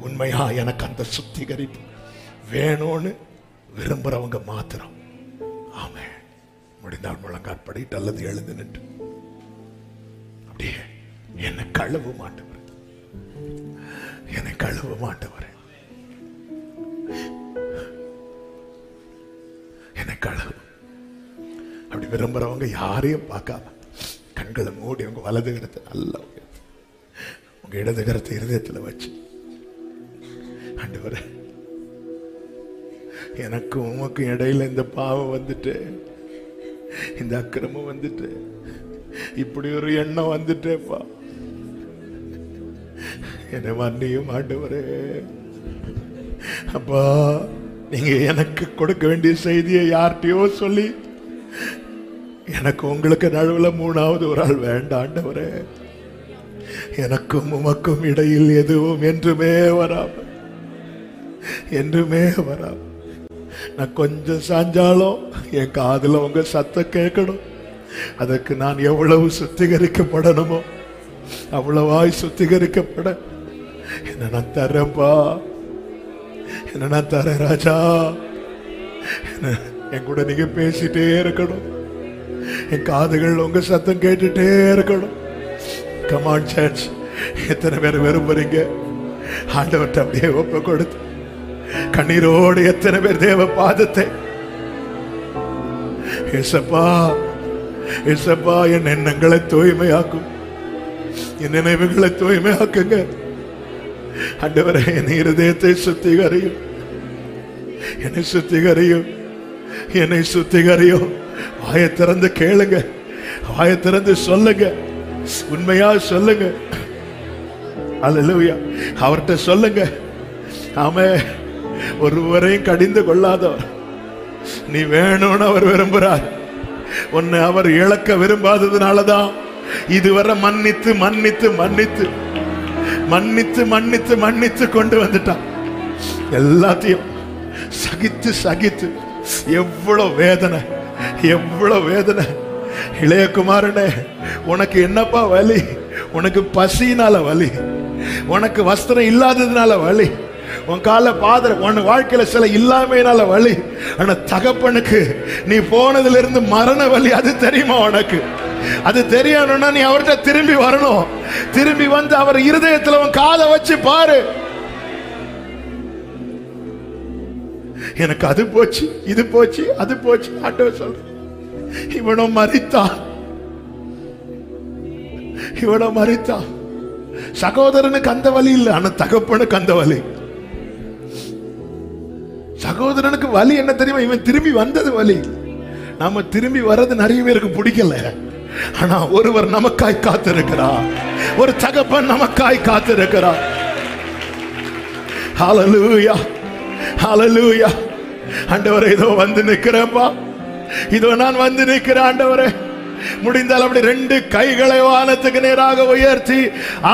உண்மையா எனக்கு அந்த சுத்திகரிப்பு வேணும்னு விரும்புறவங்க மாத்திரம் ஆமே முடிந்தால் முழங்காற்படிட்டு அல்லது எழுந்து நின்று அப்படியே என்னை கழுவு மாட்டவர் என்னை கழுவ மாட்டவர் என்னை கழுவு அப்படி விரும்புறவங்க யாரையும் பார்க்காம கண்களை மூடி உங்க வலது கரத்தை நல்லா உயர்த்தி, உங்க இடது கரத்தை இருதயத்துல வச்சு ஆண்டவரே எனக்கும் உமக்கும் இடையில இந்த பாவம் வந்துட்டு இந்த அக்கிரமம் வந்துட்டு இப்படி ஒரு எண்ணம் வந்துட்டேப்பா என்னை மன்னியும் ஆண்டவரே அப்பா நீங்க எனக்கு கொடுக்க வேண்டிய செய்தியை யார்கிட்டயோ சொல்லி எனக்கு உங்களுக்கு நடுவில் மூணாவது ஒரு ஆள் வேண்டாம் ஆண்டவரே எனக்கும் உமக்கும் இடையில் எதுவும் என்றுமே வராம என்றுமே வராம நான் கொஞ்சம் சாஞ்சாலும் என் காதுல உங்க சத்தம் கேட்கணும் அதற்கு நான் எவ்வளவு சுத்திகரிக்கப்படணுமோ அவ்வளவாய் சுத்திகரிக்கப்பட என்ன நான் தரேன்ப்பா என்ன நான் தரேன் ராஜா என்ன- என் கூட நீங்க பேசிட்டே இருக்கணும் என் காதுகள் உங்க சத்தம் கேட்டுட்டே இருக்கணும் கமான் சர்ச் எத்தனை பேர் விரும்புறீங்க ஆண்டவர்கிட்ட அப்படியே ஒப்ப கொடுத்து கண்ணீரோடு எத்தனை பேர் தேவ பாதத்தை ஏசப்பா ஏசப்பா என் எண்ணங்களை தூய்மையாக்கும் என் நினைவுகளை தூய்மையாக்குங்க ஆண்டவரே என் இருதயத்தை சுத்திகரியும் என்னை சுத்திகரியும் என்னை சுத்திகரியும் வாயை திறந்து கேளுங்க வாயை திறந்து சொல்லுங்க உண்மையா சொல்லுங்க அல்லேலூயா அவர்கிட்ட சொல்லுங்க ஆமே ஒருவரையும் கடிந்து கொள்ளாதவர் நீ வேணும்னு அவர் விரும்புறார் உன்னை அவர் இழக்க விரும்பாததுனாலதான் இதுவரை மன்னித்து மன்னித்து மன்னித்து மன்னித்து மன்னித்து மன்னித்து கொண்டு வந்துட்டான் எல்லாத்தையும் சகித்து சகித்து எவ்வளவு வேதனை எவ்வளவு வேதனை இளையகுமாரனே உனக்கு என்னப்பா வலி உனக்கு பசினால வலி உனக்கு வஸ்திரம் இல்லாததுனால வலி உன் கால பாதர உன் வாழ்க்கையில சில இல்லாமையினால வலி ஆனா தகப்பனுக்கு நீ போனதுல இருந்து மரண வலி அது தெரியுமா உனக்கு அது தெரியணும்னா நீ அவர்கிட்ட திரும்பி வரணும் திரும்பி வந்து அவர் இருதயத்துல உன் காதை வச்சு பாரு எனக்கு அது போச்சு இது போச்சு அது போச்சு ஆண்டவர் சொல்ற இவனும் மறித்தான் இவனும் மறித்தான் சகோதரனுக்கு அந்த வலி இல்லை ஆனா தகப்பனுக்கு அந்த வலி சகோதரனுக்கு வலி என்ன தெரியுமா இவன் திரும்பி வந்தது வலி நாம திரும்பி வர்றது நிறைய பேருக்கு பிடிக்கல ஆனா ஒருவர் நமக்காய் காத்திருக்கிறார் ஒரு தகப்பன் நமக்காய் காத்திருக்கிறார் ஹalleluya ஹalleluya ஆண்டவரே இதோ வந்து நிக்கிறேன்ப்பா இதோ நான் வந்து நிக்கிறேன் ஆண்டவரே முடிந்தால் அப்படி ரெண்டு கைகளை வானத்துக்கு நேராக உயர்த்தி